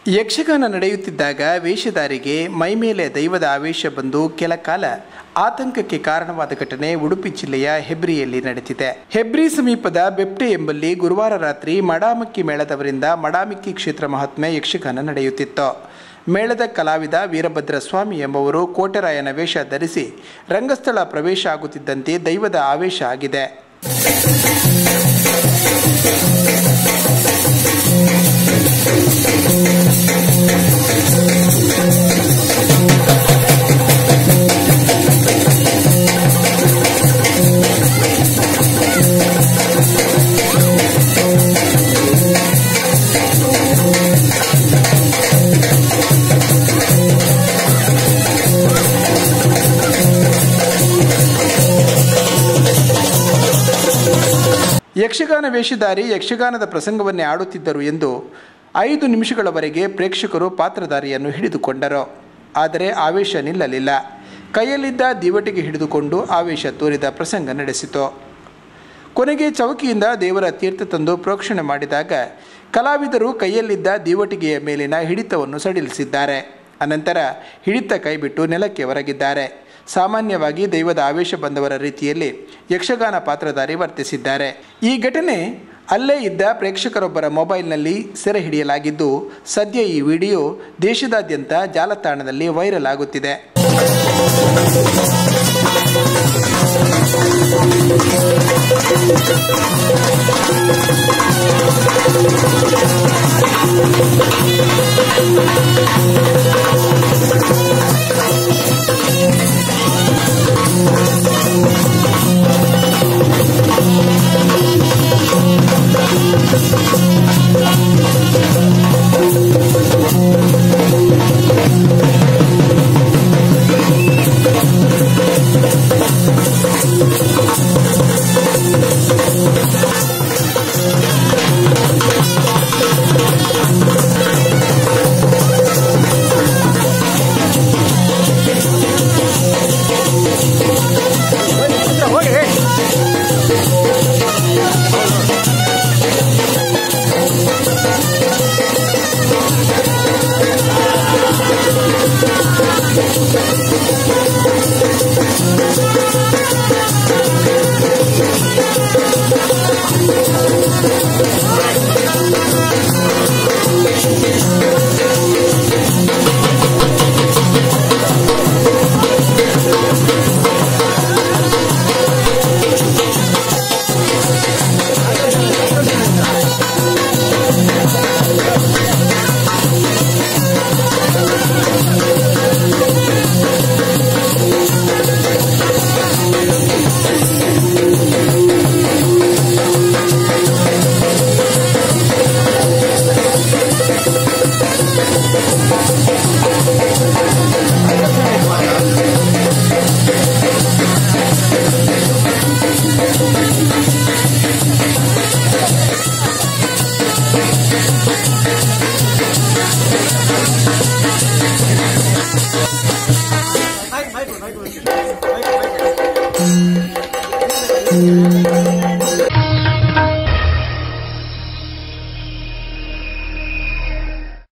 ಯಕ್ಷಗಾನ ನಡೆಯುತ್ತಿದ್ದಾಗ ವೇಷಧಾರಿಗೆ ಮೈಮೇಲೆ ದೈವದ ಆವೇಶ ಬಂದು ಕೆಲ ಕಾಲ ಆತಂಕಕ್ಕೆ ಕಾರಣವಾದ ಘಟನೆ ಉಡುಪಿ ಜಿಲ್ಲೆಯ ಹೆಬ್ರಿಯಲ್ಲಿ ನಡೆದಿದೆ ಹೆಬ್ರಿ ಸಮೀಪದ ಬೆಪ್ಟೆ ಎಂಬಲ್ಲಿ ಗುರುವಾರ ರಾತ್ರಿ ಮಡಾಮಕ್ಕಿ ಮೇಳದವರಿಂದ ಮಡಾಮಿಕ್ಕಿ ಕ್ಷೇತ್ರ ಮಹಾತ್ಮೆ ಯಕ್ಷಗಾನ ನಡೆಯುತ್ತಿತ್ತು ಮೇಳದ ಕಲಾವಿದ ವೀರಭದ್ರ ಸ್ವಾಮಿ ಎಂಬುವರು ಕೋಟೆರಾಯನ ವೇಷ ಧರಿಸಿ ರಂಗಸ್ಥಳ ಪ್ರವೇಶ ಆಗುತ್ತಿದ್ದಂತೆ ದೈವದ ಆವೇಶ ಆಗಿದೆ ಯಕ್ಷಗಾನ ವೇಷಧಾರಿ ಯಕ್ಷಗಾನದ ಪ್ರಸಂಗವನ್ನೇ ಆಡುತ್ತಿದ್ದರು ಎಂದು ಐದು ನಿಮಿಷಗಳವರೆಗೆ ಪ್ರೇಕ್ಷಕರು ಪಾತ್ರಧಾರಿಯನ್ನು ಹಿಡಿದುಕೊಂಡರು ಆದರೆ ಆವೇಶ ನಿಲ್ಲಲಿಲ್ಲ ಕೈಯಲ್ಲಿದ್ದ ದಿವಟಿಗೆ ಹಿಡಿದುಕೊಂಡು ಆವೇಶ ತೋರಿದ ಪ್ರಸಂಗ ನಡೆಸಿತು ಕೊನೆಗೆ ಚೌಕಿಯಿಂದ ದೇವರ ತೀರ್ಥ ತಂದು ಪ್ರೋಕ್ಷಣೆ ಮಾಡಿದಾಗ ಕಲಾವಿದರು ಕೈಯಲ್ಲಿದ್ದ ದಿವಟಿಗೆಯ ಮೇಲಿನ ಹಿಡಿತವನ್ನು ಸಡಿಲಿಸಿದ್ದಾರೆ ಅನಂತರ ಹಿಡಿತ ಕೈಬಿಟ್ಟು ನೆಲಕ್ಕೆ ಹೊರಗಿದ್ದಾರೆ ಸಾಮಾನ್ಯವಾಗಿ ದೈವದ ಆವೇಶ ಬಂದವರ ರೀತಿಯಲ್ಲಿ ಯಕ್ಷಗಾನ ಪಾತ್ರಧಾರಿ ವರ್ತಿಸಿದ್ದಾರೆ ಈ ಘಟನೆ ಅಲ್ಲೇ ಇದ್ದ ಪ್ರೇಕ್ಷಕರೊಬ್ಬರ ಮೊಬೈಲ್ನಲ್ಲಿ ಸೆರೆ ಹಿಡಿಯಲಾಗಿದ್ದು ಸದ್ಯ ಈ ವಿಡಿಯೋ ದೇಶದಾದ್ಯಂತ ಜಾಲತಾಣದಲ್ಲಿ ವೈರಲ್ ಆಗುತ್ತಿದೆ